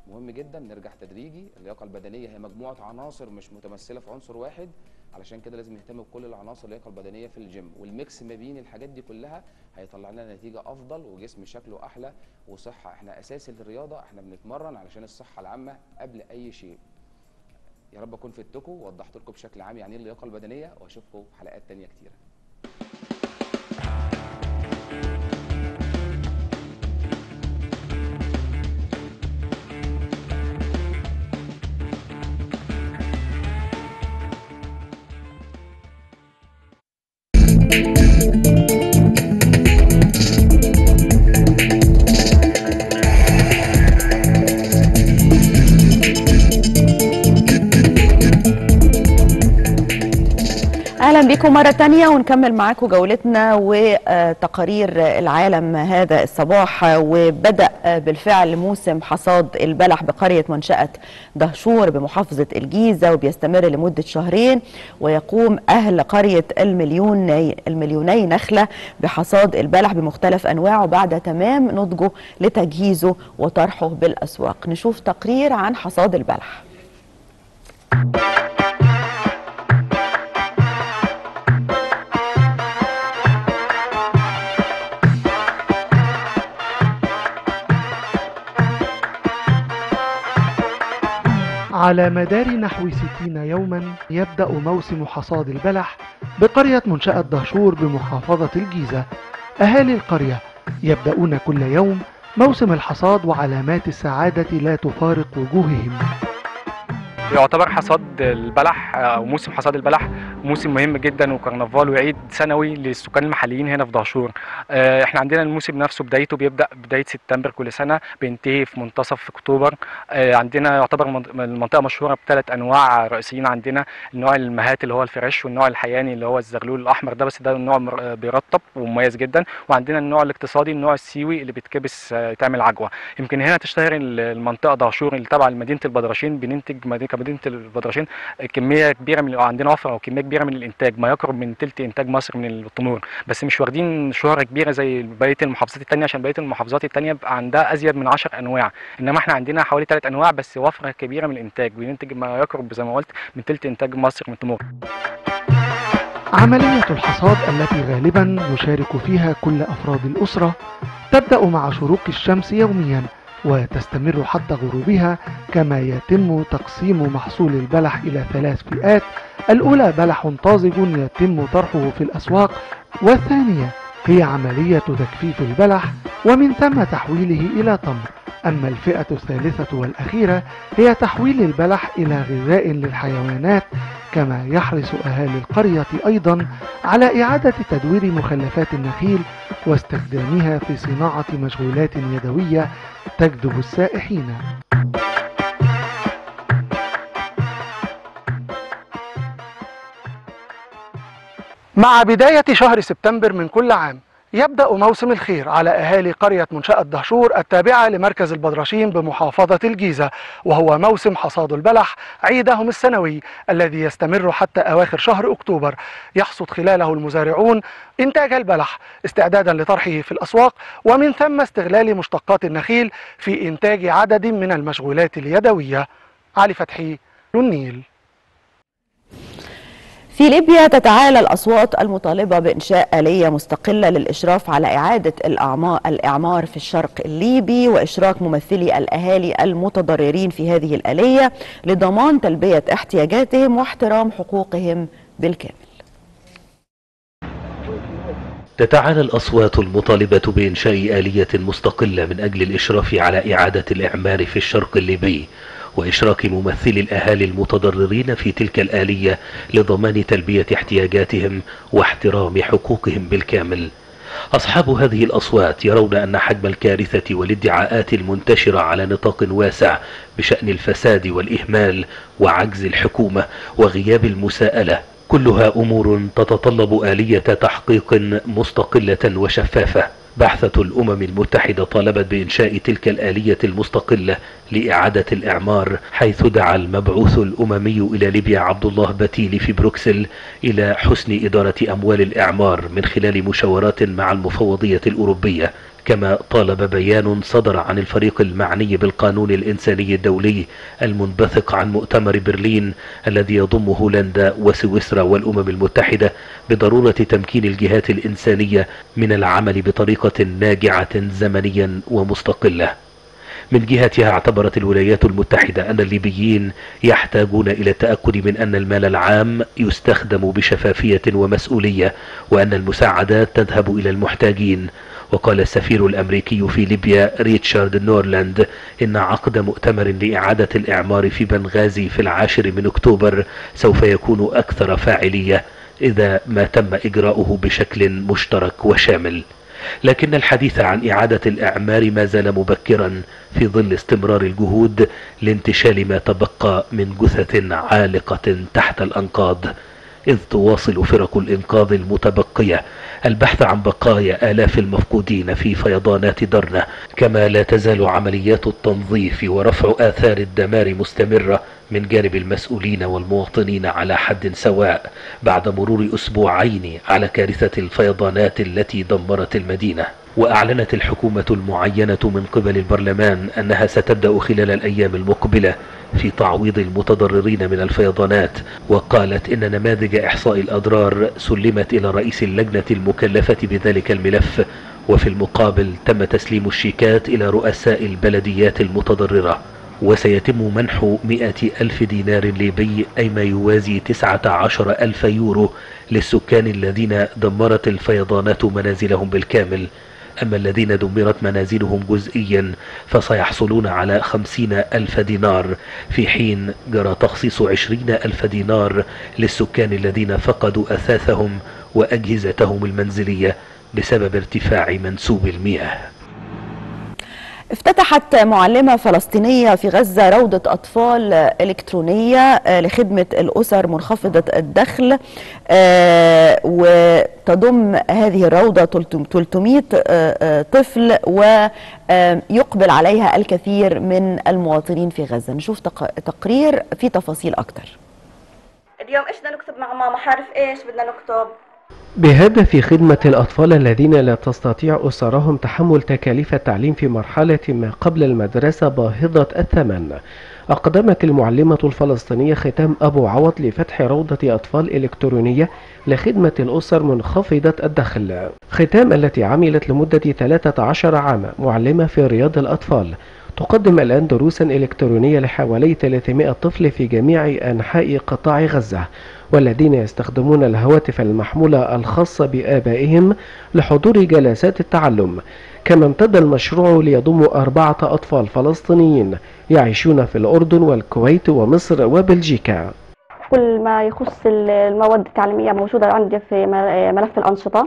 مهم جدا نرجع تدريجي اللياقه البدنيه هي مجموعه عناصر مش متمثله في عنصر واحد علشان كده لازم نهتم بكل العناصر اللياقه البدنيه في الجيم والميكس ما بين الحاجات دي كلها هيطلع لنا نتيجه افضل وجسم شكله احلى وصحه احنا اساس الرياضه احنا بنتمرن علشان الصحه العامه قبل اي شيء يا رب اكون فدتكم ووضحت لكم بشكل عام يعني ايه اللياقه البدنيه واشوفكم في حلقات تانية كتيره اهلا بكم مره تانية ونكمل معاكم جولتنا وتقارير العالم هذا الصباح وبدا بالفعل موسم حصاد البلح بقريه منشاه دهشور بمحافظه الجيزه وبيستمر لمده شهرين ويقوم اهل قريه المليون المليوني نخله بحصاد البلح بمختلف انواعه بعد تمام نضجه لتجهيزه وطرحه بالاسواق نشوف تقرير عن حصاد البلح على مدار نحو 60 يوما يبدأ موسم حصاد البلح بقرية منشأة دهشور بمحافظة الجيزة أهالي القرية يبدأون كل يوم موسم الحصاد وعلامات السعادة لا تفارق وجوههم يعتبر حصاد البلح او موسم حصاد البلح موسم مهم جدا وكرنفال وعيد سنوي للسكان المحليين هنا في دهشور آه، احنا عندنا الموسم نفسه بدايته بيبدا بدايه سبتمبر كل سنه بينتهي في منتصف اكتوبر آه، عندنا يعتبر من- المنطقه مشهوره بثلاث انواع رئيسيين عندنا النوع المهات اللي هو الفريش والنوع الحياني اللي هو الزغلول الاحمر ده بس ده نوع مر- آه، بيرطب ومميز جدا وعندنا النوع الاقتصادي النوع السيوي اللي بيتكبس آه، يتعمل عجوه يمكن هنا تشتهر ال- المنطقه دهشور اللي تابعه لمدينه البدرشين بننتج مدينه كمدينه البدرشين كميه كبيره من عندنا وفره وكميه كبيره من الانتاج ما يقرب من تلت انتاج مصر من التمور بس مش واخدين شهره كبيره زي بقيه المحافظات التانية عشان بقيه المحافظات التانية بقى عندها ازيد من 10 انواع انما احنا عندنا حوالي ثلاث انواع بس وفره كبيره من الانتاج بننتج ما يقرب زي ما قلت من تلت انتاج مصر من التمور عملية الحصاد التي غالبا يشارك فيها كل أفراد الأسرة تبدأ مع شروق الشمس يوميا وتستمر حتى غروبها كما يتم تقسيم محصول البلح إلى ثلاث فئات الأولى بلح طازج يتم طرحه في الأسواق والثانية هي عملية تجفيف البلح ومن ثم تحويله إلى تمر أما الفئة الثالثة والأخيرة هي تحويل البلح إلى غذاء للحيوانات كما يحرص أهالي القرية أيضا على إعادة تدوير مخلفات النخيل واستخدامها في صناعة مشغولات يدوية تجذب السائحين مع بداية شهر سبتمبر من كل عام يبدأ موسم الخير على أهالي قرية منشأة دهشور التابعة لمركز البدرشين بمحافظة الجيزة وهو موسم حصاد البلح عيدهم السنوي الذي يستمر حتى أواخر شهر أكتوبر يحصد خلاله المزارعون إنتاج البلح استعدادا لطرحه في الأسواق ومن ثم استغلال مشتقات النخيل في إنتاج عدد من المشغولات اليدوية علي فتحي النيل في ليبيا تتعالى الأصوات المطالبة بإنشاء آلية مستقلة للإشراف على إعادة الأعما- الإعمار في الشرق الليبي وإشراك ممثلي الأهالي المتضررين في هذه الآلية لضمان تلبية احتياجاتهم واحترام حقوقهم بالكامل تتعالى الأصوات المطالبة بإنشاء آلية مستقلة من أجل الإشراف على إعادة الإعمار في الشرق الليبي وإشراك ممثلي الأهالي المتضررين في تلك الآلية لضمان تلبية احتياجاتهم واحترام حقوقهم بالكامل أصحاب هذه الأصوات يرون أن حجم الكارثة والادعاءات المنتشرة على نطاق واسع بشأن الفساد والإهمال وعجز الحكومة وغياب المساءلة كلها أمور تتطلب آلية تحقيق مستقلة وشفافة بعثة الأمم المتحدة طالبت بإنشاء تلك الآلية المستقلة لإعادة الإعمار حيث دعا المبعوث الأممي إلى ليبيا عبد الله بتيلي في بروكسل إلى حسن إدارة أموال الإعمار من خلال مشاورات مع المفوضية الأوروبية كما طالب بيان صدر عن الفريق المعني بالقانون الإنساني الدولي المنبثق عن مؤتمر برلين الذي يضم هولندا وسويسرا والأمم المتحدة بضرورة تمكين الجهات الإنسانية من العمل بطريقة ناجعة زمنيا ومستقلة من جهتها اعتبرت الولايات المتحدة أن الليبيين يحتاجون إلى التأكد من أن المال العام يستخدم بشفافية ومسؤولية وأن المساعدات تذهب إلى المحتاجين وقال السفير الأمريكي في ليبيا ريتشارد نورلاند إن عقد مؤتمر لإعادة الإعمار في بنغازي في العاشر من أكتوبر سوف يكون أكثر فاعلية إذا ما تم إجراؤه بشكل مشترك وشامل لكن الحديث عن إعادة الإعمار ما زال مبكرا في ظل استمرار الجهود لانتشال ما تبقى من جثث عالقة تحت الأنقاض إذ تواصل فرق الإنقاذ المتبقية البحث عن بقايا آلاف المفقودين في فيضانات درنة كما لا تزال عمليات التنظيف ورفع آثار الدمار مستمرة من جانب المسؤولين والمواطنين على حد سواء بعد مرور أسبوعين على كارثة الفيضانات التي دمرت المدينة وأعلنت الحكومة المعينة من قبل البرلمان أنها ستبدأ خلال الأيام المقبلة في تعويض المتضررين من الفيضانات وقالت إن نماذج إحصاء الأضرار سلمت إلى رئيس اللجنة المكلفة بذلك الملف وفي المقابل تم تسليم الشيكات إلى رؤساء البلديات المتضررة وسيتم منح مئة ألف دينار ليبي أي ما يوازي تسعة عشر ألف يورو للسكان الذين دمرت الفيضانات منازلهم بالكامل أما الذين دمرت منازلهم جزئيا فسيحصلون على خمسين ألف دينار في حين جرى تخصيص عشرين ألف دينار للسكان الذين فقدوا أثاثهم وأجهزتهم المنزلية بسبب ارتفاع منسوب المياه افتتحت معلمة فلسطينية في غزة روضة أطفال إلكترونية لخدمة الأسر منخفضة الدخل وتضم هذه الروضة 300 طفل ويقبل عليها الكثير من المواطنين في غزة نشوف تقرير في تفاصيل أكتر اليوم إيش بدنا نكتب مع ماما حرف إيش بدنا نكتب بهدف خدمة الأطفال الذين لا تستطيع أسرهم تحمل تكاليف التعليم في مرحلة ما قبل المدرسة باهظة الثمن أقدمت المعلمة الفلسطينية ختام أبو عوض لفتح روضة أطفال إلكترونية لخدمة الأسر منخفضة الدخل ختام التي عملت لمدة 13 عاما معلمة في رياض الأطفال تقدم الآن دروسا إلكترونية لحوالي 300 طفل في جميع أنحاء قطاع غزة والذين يستخدمون الهواتف المحمولة الخاصة بآبائهم لحضور جلسات التعلم كما امتد المشروع ليضم أربعة أطفال فلسطينيين يعيشون في الأردن والكويت ومصر وبلجيكا كل ما يخص المواد التعليمية موجودة عندي في ملف الأنشطة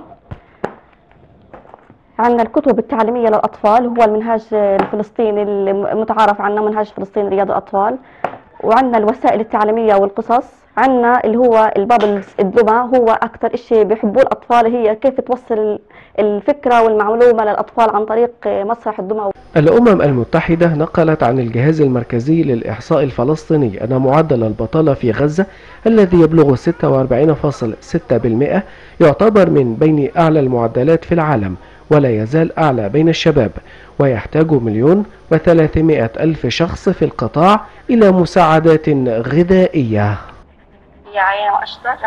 عندنا الكتب التعليمية للأطفال هو المنهاج الفلسطيني المتعارف عنه منهاج فلسطين رياض الأطفال وعندنا الوسائل التعليمية والقصص عندنا اللي هو البابلز الدمى هو أكثر شيء بيحبوه الأطفال هي كيف توصل الفكرة والمعلومة للأطفال عن طريق مسرح الدمى الأمم المتحدة نقلت عن الجهاز المركزي للإحصاء الفلسطيني أن معدل البطالة في غزة الذي يبلغ 46.6% يعتبر من بين أعلى المعدلات في العالم ولا يزال أعلى بين الشباب ويحتاج مليون وثلاثمائة ألف شخص في القطاع إلى مساعدات غذائية يا عيني وأشتر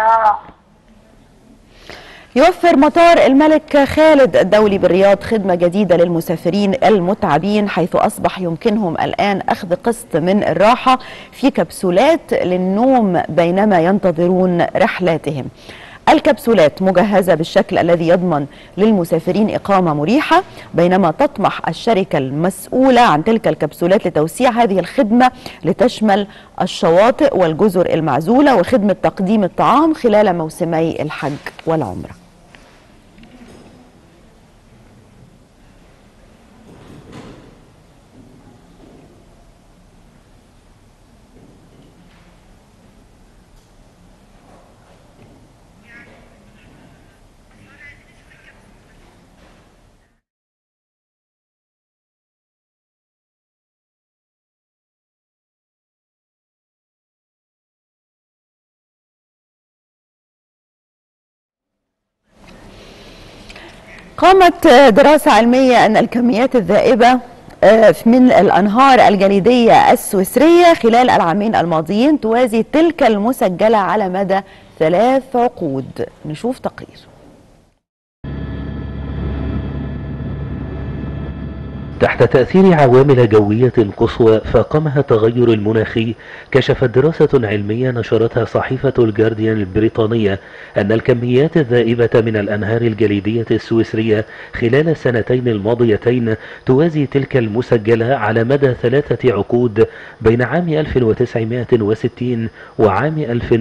يوفر مطار الملك خالد الدولي بالرياض خدمة جديدة للمسافرين المتعبين حيث أصبح يمكنهم الآن أخذ قسط من الراحة في كبسولات للنوم بينما ينتظرون رحلاتهم الكبسولات مجهزة بالشكل الذي يضمن للمسافرين إقامة مريحة بينما تطمح الشركة المسؤولة عن تلك الكبسولات لتوسيع هذه الخدمة لتشمل الشواطئ والجزر المعزولة وخدمة تقديم الطعام خلال موسمي الحج والعمرة قامت دراسة علمية أن الكميات الذائبة آه، من الأنهار الجليدية السويسرية خلال العامين الماضيين توازي تلك المسجلة على مدى ثلاث عقود نشوف تقرير تحت تأثير عوامل جوية قصوى فاقمها التغير المناخي كشفت دراسة علمية نشرتها صحيفة الجارديان البريطانية أن الكميات الذائبة من الأنهار الجليدية السويسرية خلال السنتين الماضيتين توازي تلك المسجلة على مدى ثلاثة عقود بين عام 1960 وعام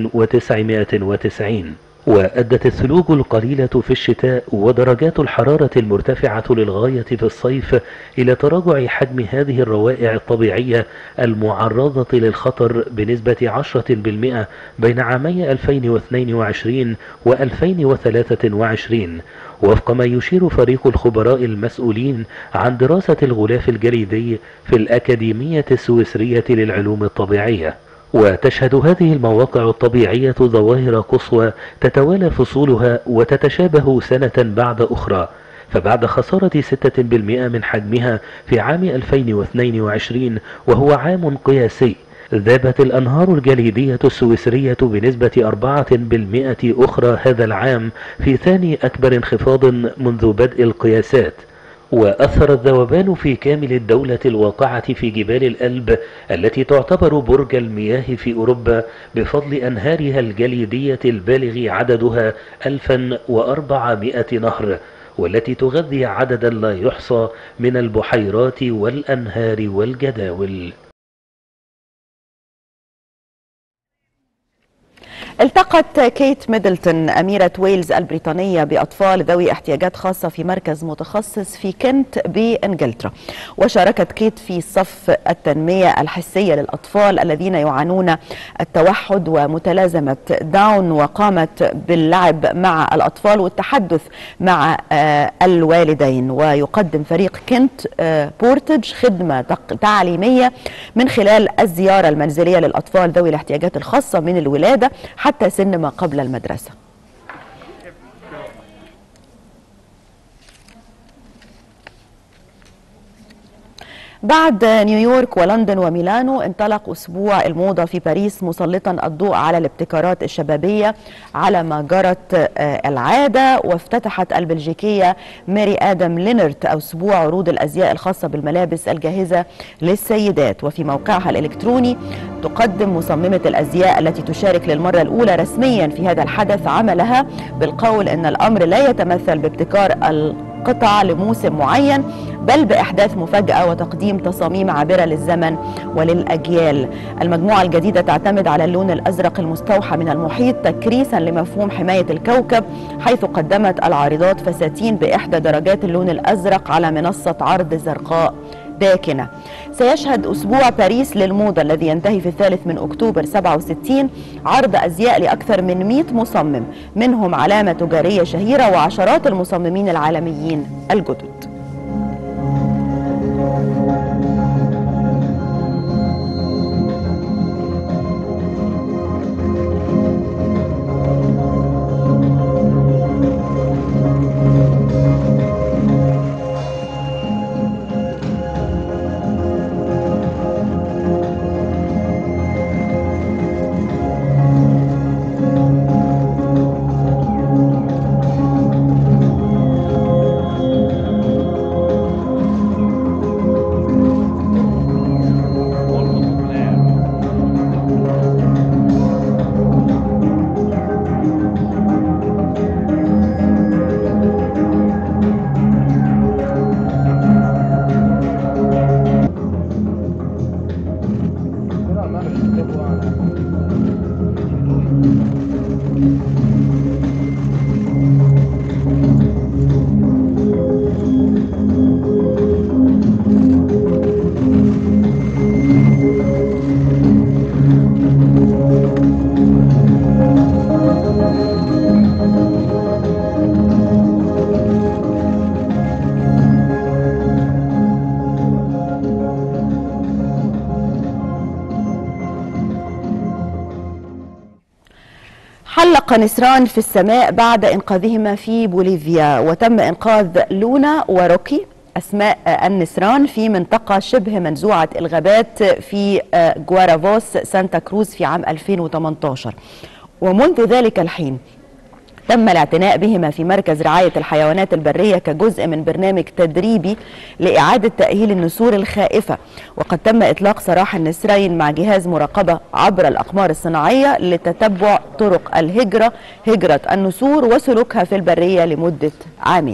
1990 وأدت الثلوج القليلة في الشتاء ودرجات الحرارة المرتفعة للغاية في الصيف إلى تراجع حجم هذه الروائع الطبيعية المعرضة للخطر بنسبة 10% بين عامي 2022 و 2023 وفق ما يشير فريق الخبراء المسؤولين عن دراسة الغلاف الجليدي في الأكاديمية السويسرية للعلوم الطبيعية وتشهد هذه المواقع الطبيعية ظواهر قصوى تتوالى فصولها وتتشابه سنة بعد أخرى فبعد خسارة 6% من حجمها في عام 2022 وهو عام قياسي ذابت الأنهار الجليدية السويسرية بنسبة 4% أخرى هذا العام في ثاني أكبر انخفاض منذ بدء القياسات وأثر الذوبان في كامل الدولة الواقعة في جبال الألب التي تعتبر برج المياه في أوروبا بفضل أنهارها الجليدية البالغ عددها 1400 نهر والتي تغذي عددا لا يحصى من البحيرات والأنهار والجداول التقت كيت ميدلتون أميرة ويلز البريطانية بأطفال ذوي احتياجات خاصة في مركز متخصص في كنت بإنجلترا وشاركت كيت في صف التنمية الحسية للأطفال الذين يعانون التوحد ومتلازمة داون وقامت باللعب مع الأطفال والتحدث مع آه، الوالدين ويقدم فريق كنت آه، بورتج خدمة تق- تعليمية من خلال الزيارة المنزلية للأطفال ذوي الاحتياجات الخاصة من الولادة حتى سن ما قبل المدرسة بعد نيويورك ولندن وميلانو انطلق أسبوع الموضة في باريس مسلطا الضوء على الابتكارات الشبابية على ما جرت آه، العادة وافتتحت البلجيكية ماري آدم لينرت أسبوع عروض الأزياء الخاصة بالملابس الجاهزة للسيدات وفي موقعها الإلكتروني تقدم مصممة الأزياء التي تشارك للمرة الأولى رسميا في هذا الحدث عملها بالقول أن الأمر لا يتمثل بابتكار القطع لموسم معين بل بإحداث مفاجأة وتقديم تصاميم عابرة للزمن وللأجيال المجموعة الجديدة تعتمد على اللون الأزرق المستوحى من المحيط تكريسا لمفهوم حماية الكوكب حيث قدمت العارضات فساتين بإحدى درجات اللون الأزرق على منصة عرض زرقاء داكنة سيشهد أسبوع باريس للموضة الذي ينتهي في الثالث من أكتوبر 67 عرض أزياء لأكثر من 100 مصمم منهم علامة تجارية شهيرة وعشرات المصممين العالميين الجدد حلق نسران في السماء بعد إنقاذهما في بوليفيا وتم إنقاذ لونا وروكي أسماء النسران في منطقة شبه منزوعة الغابات في جوارافوس سانتا كروز في عام 2018 ومنذ ذلك الحين تم الاعتناء بهما في مركز رعاية الحيوانات البرية كجزء من برنامج تدريبي لإعادة تأهيل النسور الخائفة وقد تم إطلاق سراح النسرين مع جهاز مراقبة عبر الأقمار الصناعية لتتبع طرق الهجرة هجرة النسور وسلوكها في البرية لمدة عامين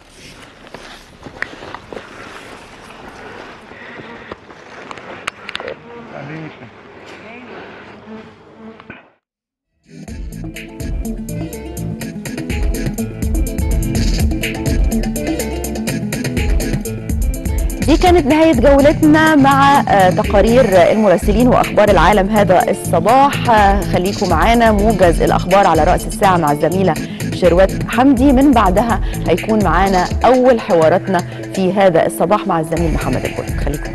دي كانت نهاية جولتنا مع تقارير المراسلين وأخبار العالم هذا الصباح خليكم معانا موجز الأخبار على رأس الساعة مع الزميلة شروات حمدي من بعدها هيكون معانا أول حواراتنا في هذا الصباح مع الزميل محمد البرك خليكم